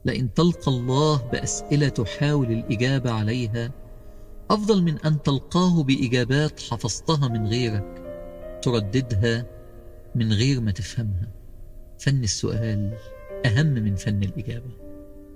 لئن تلقى الله بأسئلة تحاول الإجابة عليها أفضل من أن تلقاه بإجابات حفظتها من غيرك ترددها من غير ما تفهمها فن السؤال أهم من فن الإجابة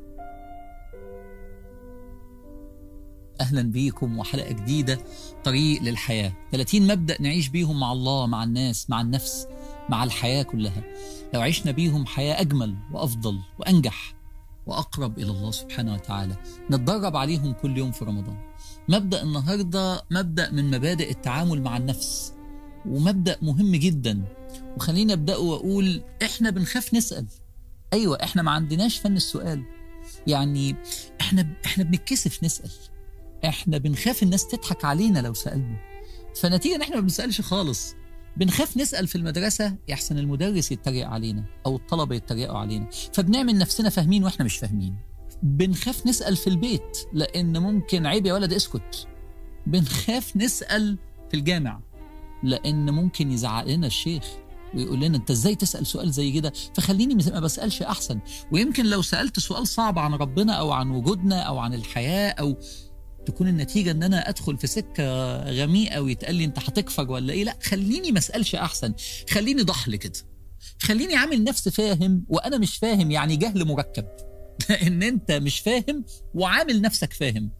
أهلا بيكم وحلقة جديدة طريق للحياة 30 مبدأ نعيش بيهم مع الله مع الناس مع النفس مع الحياة كلها لو عشنا بيهم حياة أجمل وأفضل وأنجح وأقرب إلى الله سبحانه وتعالى نتدرب عليهم كل يوم في رمضان مبدأ النهاردة مبدأ من مبادئ التعامل مع النفس ومبدأ مهم جدا وخليني أبدأ وأقول إحنا بنخاف نسأل أيوة إحنا ما عندناش فن السؤال يعني إحنا إحنا بنتكسف نسأل إحنا بنخاف الناس تضحك علينا لو سألنا فنتيجة إن إحنا ما بنسألش خالص بنخاف نسأل في المدرسة يحسن المدرس يتريق علينا أو الطلبة يتريقوا علينا فبنعمل نفسنا فاهمين وإحنا مش فاهمين بنخاف نسأل في البيت لأن ممكن عيب يا ولد اسكت بنخاف نسأل في الجامع لأن ممكن يزعق لنا الشيخ ويقول لنا انت ازاي تسال سؤال زي كده فخليني ما بسالش احسن ويمكن لو سالت سؤال صعب عن ربنا او عن وجودنا او عن الحياه او تكون النتيجه ان انا ادخل في سكه غميقه ويتقال لي انت هتكفر ولا ايه لا خليني ما اسالش احسن خليني ضحل كده خليني عامل نفسي فاهم وانا مش فاهم يعني جهل مركب لان انت مش فاهم وعامل نفسك فاهم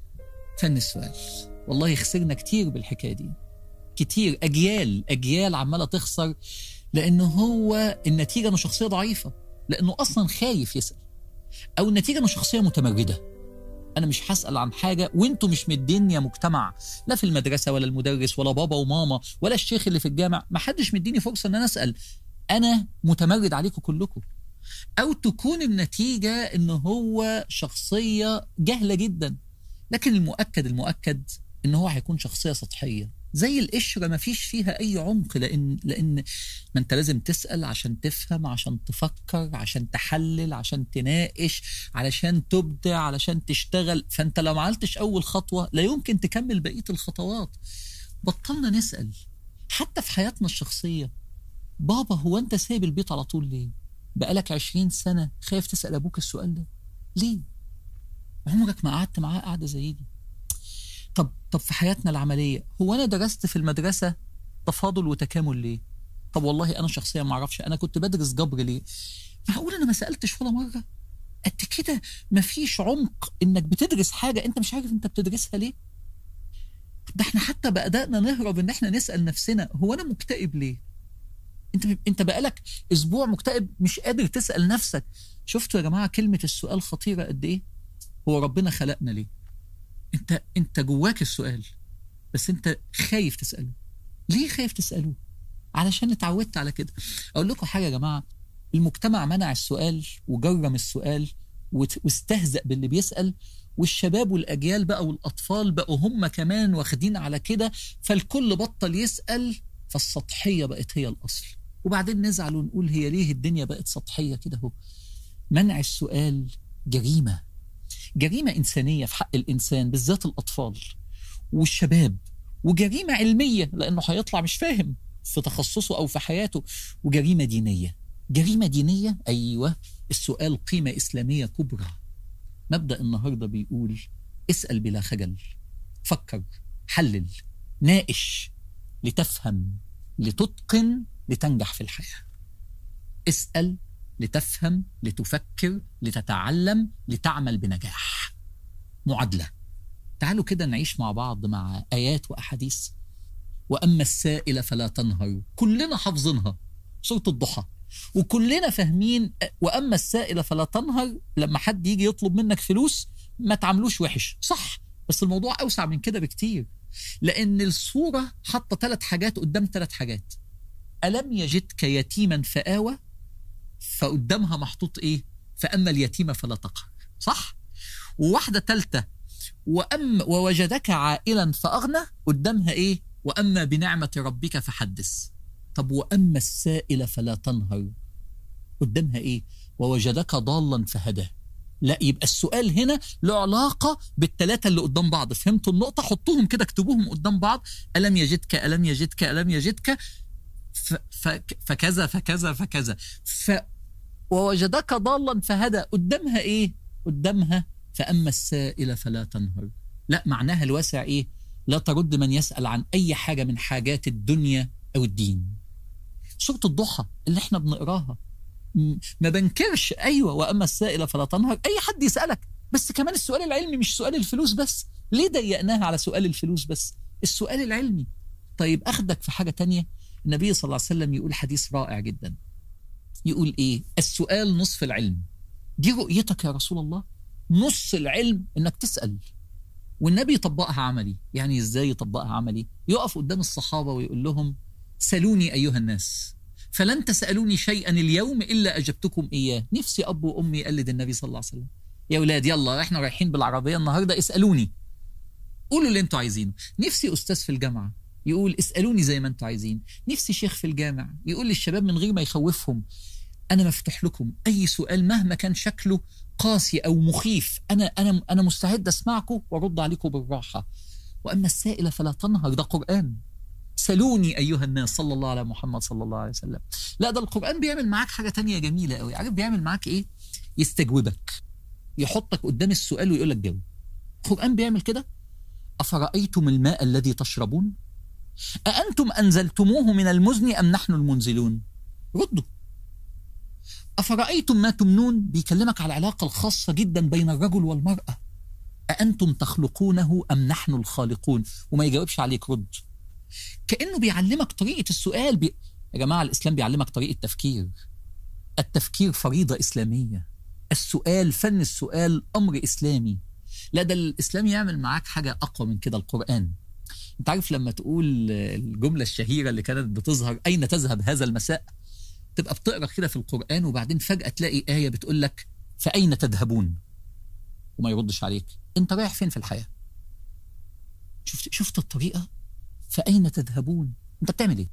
فن السؤال والله خسرنا كتير بالحكايه دي كتير اجيال اجيال عماله تخسر لانه هو النتيجه انه شخصيه ضعيفه لانه اصلا خايف يسال او النتيجه انه شخصيه متمرده انا مش هسال عن حاجه وانتوا مش مدين يا مجتمع لا في المدرسه ولا المدرس ولا بابا وماما ولا الشيخ اللي في الجامع ما حدش مديني فرصه ان انا اسال انا متمرد عليكم كلكم او تكون النتيجه ان هو شخصيه جهله جدا لكن المؤكد المؤكد ان هو هيكون شخصيه سطحيه زي القشره ما فيش فيها اي عمق لان لان ما انت لازم تسال عشان تفهم عشان تفكر عشان تحلل عشان تناقش علشان تبدع علشان تشتغل فانت لو ما عملتش اول خطوه لا يمكن تكمل بقيه الخطوات بطلنا نسال حتى في حياتنا الشخصيه بابا هو انت سايب البيت على طول ليه بقالك عشرين سنه خايف تسال ابوك السؤال ده ليه عمرك ما قعدت معاه قعده زي دي طب طب في حياتنا العمليه هو انا درست في المدرسه تفاضل وتكامل ليه طب والله انا شخصيا ما اعرفش انا كنت بدرس جبر ليه معقول انا ما سالتش ولا مره قد كده مفيش عمق انك بتدرس حاجه انت مش عارف انت بتدرسها ليه ده احنا حتى بدانا نهرب ان احنا نسال نفسنا هو انا مكتئب ليه انت انت بقالك اسبوع مكتئب مش قادر تسال نفسك شفتوا يا جماعه كلمه السؤال خطيره قد ايه هو ربنا خلقنا ليه انت انت جواك السؤال بس انت خايف تساله ليه خايف تساله علشان اتعودت على كده اقول لكم حاجه يا جماعه المجتمع منع السؤال وجرم السؤال واستهزأ باللي بيسأل والشباب والأجيال بقى والأطفال بقوا هم كمان واخدين على كده فالكل بطل يسأل فالسطحية بقت هي الأصل وبعدين نزعل ونقول هي ليه الدنيا بقت سطحية كده هو منع السؤال جريمة جريمة إنسانية في حق الإنسان بالذات الأطفال والشباب وجريمة علمية لأنه هيطلع مش فاهم في تخصصه أو في حياته وجريمة دينية جريمة دينية أيوة السؤال قيمة إسلامية كبرى مبدأ النهاردة بيقول اسأل بلا خجل فكر حلل ناقش لتفهم لتتقن لتنجح في الحياة اسأل لتفهم لتفكر لتتعلم لتعمل بنجاح معادلة تعالوا كده نعيش مع بعض مع آيات وأحاديث وأما السائل فلا تنهر كلنا حافظينها سورة الضحى وكلنا فاهمين وأما السائل فلا تنهر لما حد يجي يطلب منك فلوس ما تعملوش وحش صح بس الموضوع أوسع من كده بكتير لأن الصورة حاطة ثلاث حاجات قدام ثلاث حاجات ألم يجدك يتيما فآوى فقدامها محطوط ايه فاما اليتيم فلا تقهر صح وواحده ثالثه وأم ووجدك عائلا فأغنى قدامها إيه وأما بنعمة ربك فحدث طب وأما السائل فلا تنهر قدامها إيه ووجدك ضالا فهدى لا يبقى السؤال هنا له علاقة بالثلاثة اللي قدام بعض فهمتوا النقطة حطوهم كده اكتبوهم قدام بعض ألم يجدك ألم يجدك ألم يجدك ف ف فكذا فكذا فكذا ف ووجدك ضالا فهدى قدامها ايه قدامها فاما السائل فلا تنهر لا معناها الواسع ايه لا ترد من يسال عن اي حاجه من حاجات الدنيا او الدين سوره الضحى اللي احنا بنقراها م- ما بنكرش ايوه واما السائل فلا تنهر اي حد يسالك بس كمان السؤال العلمي مش سؤال الفلوس بس ليه ضيقناها على سؤال الفلوس بس السؤال العلمي طيب اخدك في حاجه تانية النبي صلى الله عليه وسلم يقول حديث رائع جدا يقول ايه السؤال نصف العلم دي رؤيتك يا رسول الله نص العلم انك تسال والنبي يطبقها عملي يعني ازاي يطبقها عملي يقف قدام الصحابه ويقول لهم سلوني ايها الناس فلن تسالوني شيئا اليوم الا اجبتكم اياه نفسي اب وامي يقلد النبي صلى الله عليه وسلم يا اولاد يلا احنا رايحين بالعربيه النهارده اسالوني قولوا اللي انتوا عايزينه نفسي استاذ في الجامعه يقول اسالوني زي ما انتوا عايزين نفسي شيخ في الجامع يقول للشباب من غير ما يخوفهم انا مفتوح لكم اي سؤال مهما كان شكله قاسي او مخيف انا انا انا مستعد اسمعكم وارد عليكم بالراحه واما السائل فلا تنهر ده قران سلوني ايها الناس صلى الله على محمد صلى الله عليه وسلم لا ده القران بيعمل معاك حاجه تانية جميله قوي عارف بيعمل معاك ايه يستجوبك يحطك قدام السؤال ويقول لك جاوب القران بيعمل كده افرايتم الماء الذي تشربون أأنتم أنزلتموه من المزن أم نحن المنزلون ردوا أفرأيتم ما تمنون بيكلمك على العلاقة الخاصة جدا بين الرجل والمرأة أأنتم تخلقونه أم نحن الخالقون وما يجاوبش عليك رد كأنه بيعلمك طريقة السؤال بي... يا جماعة الإسلام بيعلمك طريقة تفكير التفكير فريضة إسلامية السؤال فن السؤال أمر إسلامي لا ده الإسلام يعمل معاك حاجة أقوى من كده القرآن انت عارف لما تقول الجمله الشهيره اللي كانت بتظهر اين تذهب هذا المساء تبقى بتقرا كده في القران وبعدين فجاه تلاقي ايه بتقول لك فاين تذهبون وما يردش عليك انت رايح فين في الحياه شفت شفت الطريقه فاين تذهبون انت بتعمل ايه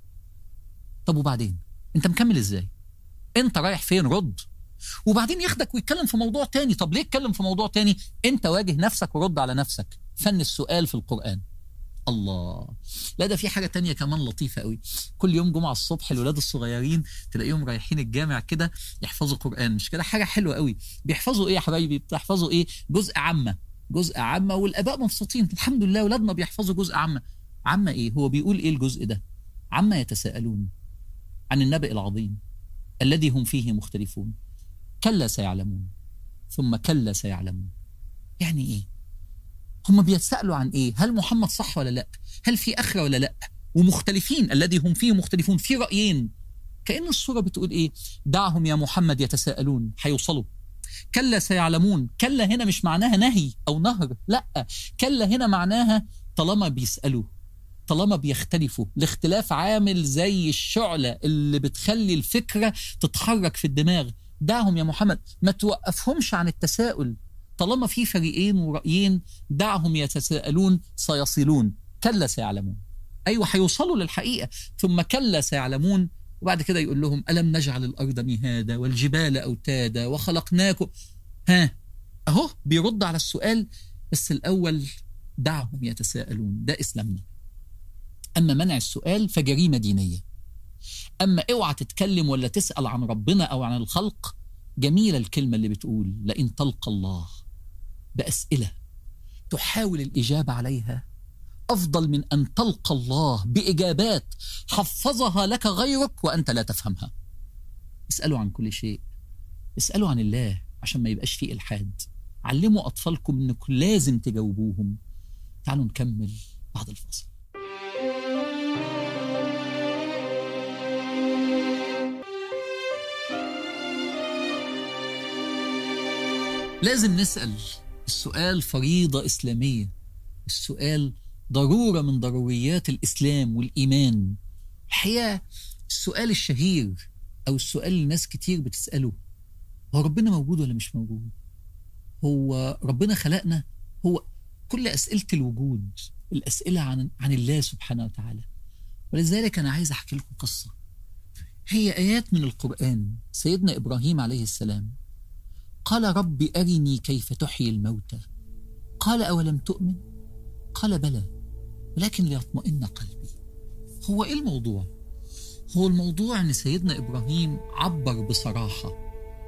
طب وبعدين انت مكمل ازاي انت رايح فين رد وبعدين ياخدك ويتكلم في موضوع تاني طب ليه اتكلم في موضوع تاني انت واجه نفسك ورد على نفسك فن السؤال في القرآن الله لا ده في حاجة تانية كمان لطيفة قوي كل يوم جمعة الصبح الولاد الصغيرين تلاقيهم رايحين الجامع كده يحفظوا قرآن مش كده حاجة حلوة قوي بيحفظوا ايه يا حبايبي بتحفظوا ايه جزء عامة جزء عامة والآباء مبسوطين الحمد لله ولادنا بيحفظوا جزء عامة عامة ايه هو بيقول ايه الجزء ده عما يتساءلون عن النبأ العظيم الذي هم فيه مختلفون كلا سيعلمون ثم كلا سيعلمون يعني ايه هم بيتسألوا عن ايه هل محمد صح ولا لا هل في اخره ولا لا ومختلفين الذي هم فيه مختلفون في رايين كان الصوره بتقول ايه دعهم يا محمد يتساءلون هيوصلوا كلا سيعلمون كلا هنا مش معناها نهي او نهر لا كلا هنا معناها طالما بيسالوا طالما بيختلفوا الاختلاف عامل زي الشعلة اللي بتخلي الفكرة تتحرك في الدماغ دعهم يا محمد ما توقفهمش عن التساؤل طالما في فريقين ورأيين دعهم يتساءلون سيصلون كلا سيعلمون أيوة هيوصلوا للحقيقة ثم كلا سيعلمون وبعد كده يقول لهم ألم نجعل الأرض مهادا والجبال أوتادا وخلقناكم ها أهو بيرد على السؤال بس الأول دعهم يتساءلون ده إسلامنا أما منع السؤال فجريمة دينية أما اوعى تتكلم ولا تسأل عن ربنا أو عن الخلق جميلة الكلمة اللي بتقول لئن تلقى الله بأسئلة تحاول الإجابة عليها أفضل من أن تلقى الله بإجابات حفظها لك غيرك وأنت لا تفهمها اسألوا عن كل شيء اسألوا عن الله عشان ما يبقاش فيه إلحاد علموا أطفالكم أنكم لازم تجاوبوهم تعالوا نكمل بعد الفاصل لازم نسأل السؤال فريضة إسلامية السؤال ضرورة من ضروريات الإسلام والإيمان الحقيقة السؤال الشهير أو السؤال اللي ناس كتير بتسأله هو ربنا موجود ولا مش موجود هو ربنا خلقنا هو كل أسئلة الوجود الأسئلة عن عن الله سبحانه وتعالى ولذلك أنا عايز أحكي لكم قصة هي آيات من القرآن سيدنا إبراهيم عليه السلام قال رب أرني كيف تحيي الموتى قال أولم تؤمن قال بلى ولكن ليطمئن قلبي هو إيه الموضوع هو الموضوع أن سيدنا إبراهيم عبر بصراحة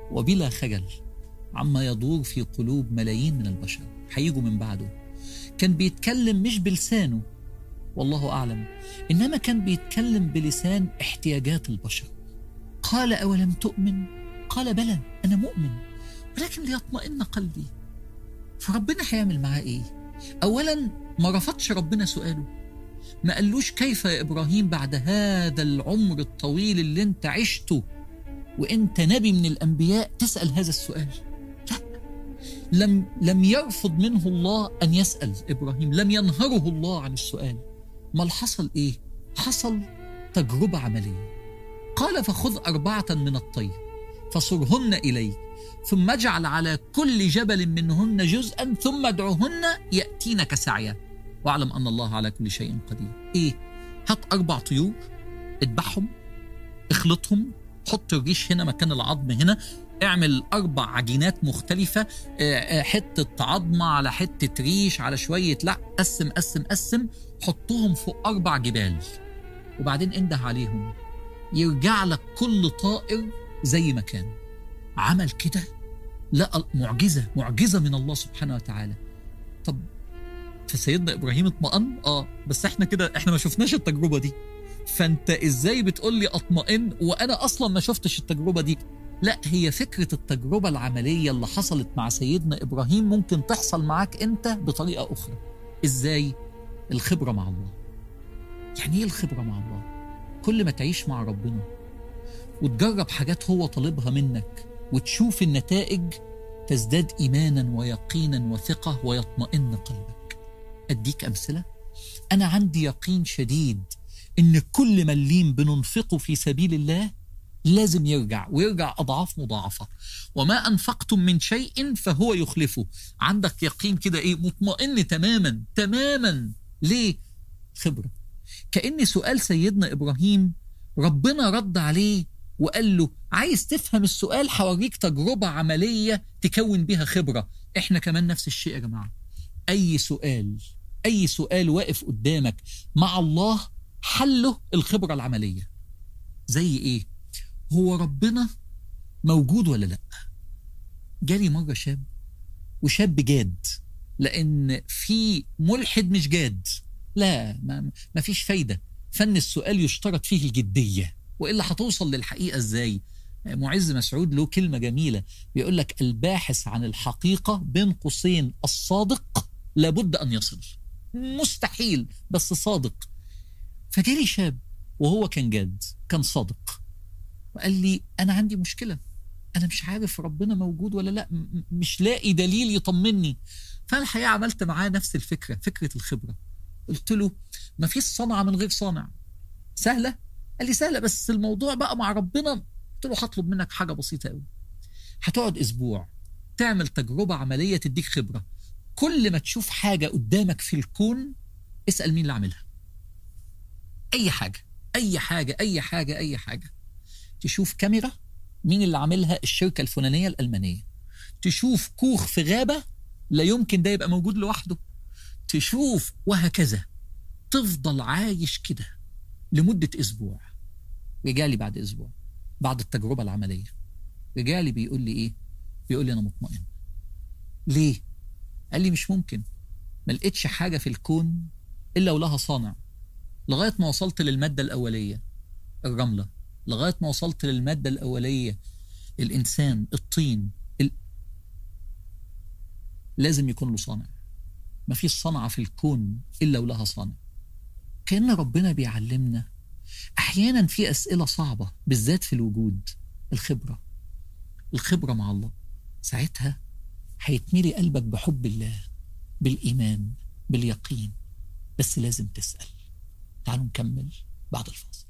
وبلا خجل عما يدور في قلوب ملايين من البشر هيجوا من بعده كان بيتكلم مش بلسانه والله أعلم إنما كان بيتكلم بلسان احتياجات البشر قال أولم تؤمن قال بلى أنا مؤمن ولكن ليطمئن قلبي فربنا هيعمل معاه إيه أولا ما رفضش ربنا سؤاله ما قالوش كيف يا إبراهيم بعد هذا العمر الطويل اللي انت عشته وانت نبي من الأنبياء تسأل هذا السؤال لا لم, لم يرفض منه الله أن يسأل إبراهيم لم ينهره الله عن السؤال ما حصل إيه حصل تجربة عملية قال فخذ أربعة من الطير فصرهن إليك ثم اجعل على كل جبل منهن جزءا ثم ادعهن يأتينك سعيا واعلم أن الله على كل شيء قدير إيه هات أربع طيور اذبحهم اخلطهم حط الريش هنا مكان العظم هنا اعمل أربع عجينات مختلفة حتة عظمة على حتة ريش على شوية لا قسم قسم قسم حطهم فوق أربع جبال وبعدين انده عليهم يرجع لك كل طائر زي ما كان عمل كده لقى معجزة معجزة من الله سبحانه وتعالى طب فسيدنا إبراهيم اطمأن اه بس احنا كده احنا ما شفناش التجربة دي فانت ازاي بتقول لي اطمئن وانا اصلا ما شفتش التجربة دي لا هي فكرة التجربة العملية اللي حصلت مع سيدنا إبراهيم ممكن تحصل معاك أنت بطريقة أخرى إزاي؟ الخبرة مع الله يعني إيه الخبرة مع الله؟ كل ما تعيش مع ربنا وتجرب حاجات هو طالبها منك وتشوف النتائج تزداد إيمانا ويقينا وثقة ويطمئن قلبك أديك أمثلة أنا عندي يقين شديد إن كل مليم بننفقه في سبيل الله لازم يرجع ويرجع أضعاف مضاعفة وما أنفقتم من شيء فهو يخلفه عندك يقين كده إيه مطمئن تماما تماما ليه خبرة كأن سؤال سيدنا إبراهيم ربنا رد عليه وقال له عايز تفهم السؤال هوريك تجربة عملية تكون بيها خبرة احنا كمان نفس الشيء يا جماعة أي سؤال أي سؤال واقف قدامك مع الله حله الخبرة العملية زي إيه هو ربنا موجود ولا لا جالي مرة شاب وشاب جاد لأن في ملحد مش جاد لا ما, ما فيش فايدة فن السؤال يشترط فيه الجدية وإلا هتوصل للحقيقة إزاي معز مسعود له كلمة جميلة بيقول لك الباحث عن الحقيقة بين قوسين الصادق لابد أن يصل مستحيل بس صادق فجالي شاب وهو كان جاد كان صادق وقال لي أنا عندي مشكلة أنا مش عارف ربنا موجود ولا لا مش لاقي دليل يطمني فأنا الحقيقة عملت معاه نفس الفكرة فكرة الخبرة قلت له ما فيش صنعة من غير صانع سهلة قال لي سهلة بس الموضوع بقى مع ربنا قلت له هطلب منك حاجة بسيطة قوي هتقعد أسبوع تعمل تجربة عملية تديك خبرة كل ما تشوف حاجة قدامك في الكون اسأل مين اللي عاملها أي حاجة أي حاجة أي حاجة أي حاجة تشوف كاميرا مين اللي عاملها الشركة الفلانية الألمانية تشوف كوخ في غابة لا يمكن ده يبقى موجود لوحده تشوف وهكذا تفضل عايش كده لمدة أسبوع رجالي بعد أسبوع بعد التجربة العملية رجالي بيقول لي إيه بيقول لي أنا مطمئن ليه قال لي مش ممكن ما لقيتش حاجة في الكون إلا ولها صانع لغاية ما وصلت للمادة الأولية الرملة لغاية ما وصلت للمادة الأولية الإنسان الطين ال... لازم يكون له صانع ما فيش صنعة في الكون إلا ولها صانع كأن ربنا بيعلمنا أحيانا في أسئلة صعبة بالذات في الوجود الخبرة الخبرة مع الله ساعتها هيتملي قلبك بحب الله بالإيمان باليقين بس لازم تسأل تعالوا نكمل بعد الفاصل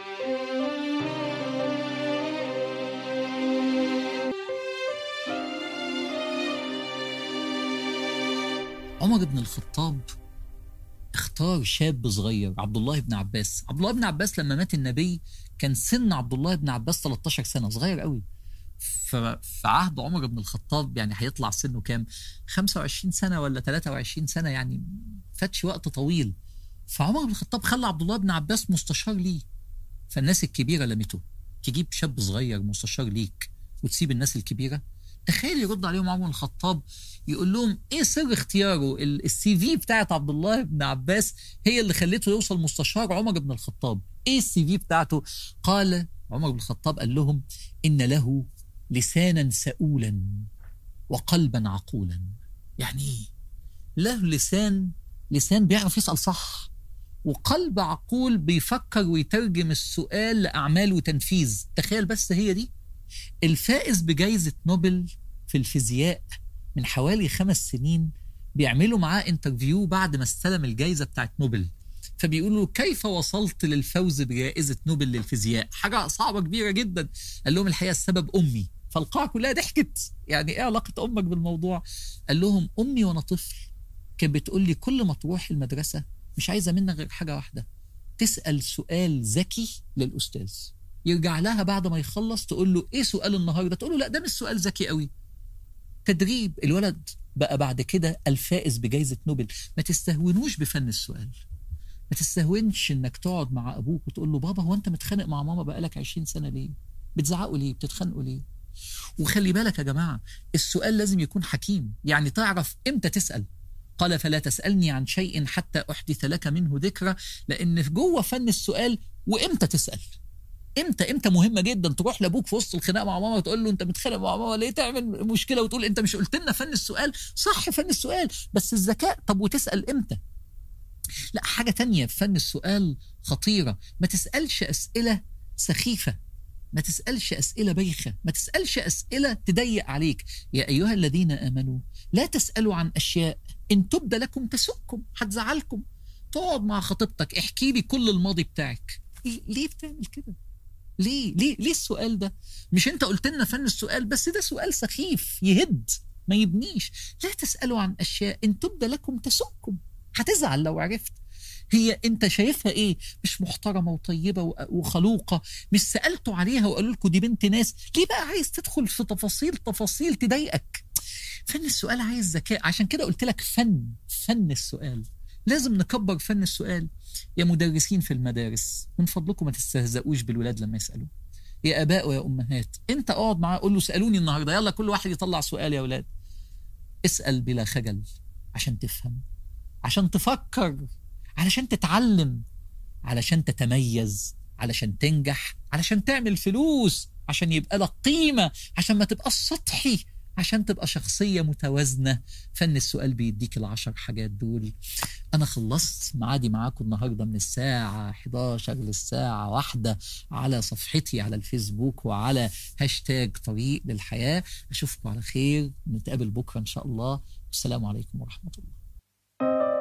عمر بن الخطاب اختار شاب صغير عبد الله بن عباس عبد الله بن عباس لما مات النبي كان سن عبد الله بن عباس 13 سنة صغير قوي في عهد عمر بن الخطاب يعني هيطلع سنه كام 25 سنة ولا 23 سنة يعني فاتش وقت طويل فعمر بن الخطاب خلى عبد الله بن عباس مستشار ليه فالناس الكبيرة لمته تجيب شاب صغير مستشار ليك وتسيب الناس الكبيره تخيل يرد عليهم عمر بن الخطاب يقول لهم ايه سر اختياره ال- السي في بتاعت عبد الله بن عباس هي اللي خلته يوصل مستشار عمر بن الخطاب ايه السي في بتاعته قال عمر بن الخطاب قال لهم ان له لسانا سؤولا وقلبا عقولا يعني ايه له لسان لسان بيعرف يسال صح وقلب عقول بيفكر ويترجم السؤال لاعمال وتنفيذ تخيل بس هي دي الفائز بجائزه نوبل في الفيزياء من حوالي خمس سنين بيعملوا معاه انترفيو بعد ما استلم الجائزه بتاعت نوبل فبيقولوا له كيف وصلت للفوز بجائزه نوبل للفيزياء حاجه صعبه كبيره جدا قال لهم الحقيقه السبب امي فالقاعه كلها ضحكت يعني ايه علاقه امك بالموضوع قال لهم امي وانا طفل كانت بتقول لي كل ما تروح المدرسه مش عايزه منك غير حاجه واحده تسال سؤال ذكي للاستاذ يرجع لها بعد ما يخلص تقول له ايه سؤال النهارده تقول له لا ده مش سؤال ذكي قوي تدريب الولد بقى بعد كده الفائز بجائزه نوبل ما تستهونوش بفن السؤال ما تستهونش انك تقعد مع ابوك وتقول له بابا هو انت متخانق مع ماما بقالك 20 سنه ليه بتزعقوا ليه بتتخانقوا ليه وخلي بالك يا جماعه السؤال لازم يكون حكيم يعني تعرف امتى تسال قال فلا تسالني عن شيء حتى احدث لك منه ذكرى لان في جوه فن السؤال وامتى تسال امتى امتى مهمه جدا تروح لابوك في وسط الخناقه مع ماما وتقول له انت متخانق مع ماما ليه تعمل مشكله وتقول انت مش قلت لنا فن السؤال صح فن السؤال بس الذكاء طب وتسال امتى لا حاجه تانية في فن السؤال خطيره ما تسالش اسئله سخيفه ما تسالش اسئله بايخه ما تسالش اسئله تضيق عليك يا ايها الذين امنوا لا تسالوا عن اشياء ان تبد لكم تسؤكم هتزعلكم تقعد مع خطيبتك احكي لي كل الماضي بتاعك ليه بتعمل كده ليه ليه ليه السؤال ده مش انت قلت لنا فن السؤال بس ده سؤال سخيف يهد ما يبنيش لا تسالوا عن اشياء ان تبد لكم تسؤكم هتزعل لو عرفت هي انت شايفها ايه مش محترمه وطيبه وخلوقه مش سالتوا عليها وقالوا لكم دي بنت ناس ليه بقى عايز تدخل في تفاصيل تفاصيل تضايقك فن السؤال عايز ذكاء عشان كده قلت لك فن فن السؤال لازم نكبر فن السؤال يا مدرسين في المدارس من فضلكم ما تستهزئوش بالولاد لما يسالوا يا اباء ويا امهات انت اقعد معاه قول له سالوني النهارده يلا كل واحد يطلع سؤال يا اولاد اسال بلا خجل عشان تفهم عشان تفكر علشان تتعلم علشان تتميز علشان تنجح علشان تعمل فلوس عشان يبقى لك قيمة عشان ما تبقى سطحي عشان تبقى شخصية متوازنة فن السؤال بيديك العشر حاجات دول أنا خلصت معادي معاكم النهاردة من الساعة 11 للساعة واحدة على صفحتي على الفيسبوك وعلى هاشتاج طريق للحياة أشوفكم على خير نتقابل بكرة إن شاء الله والسلام عليكم ورحمة الله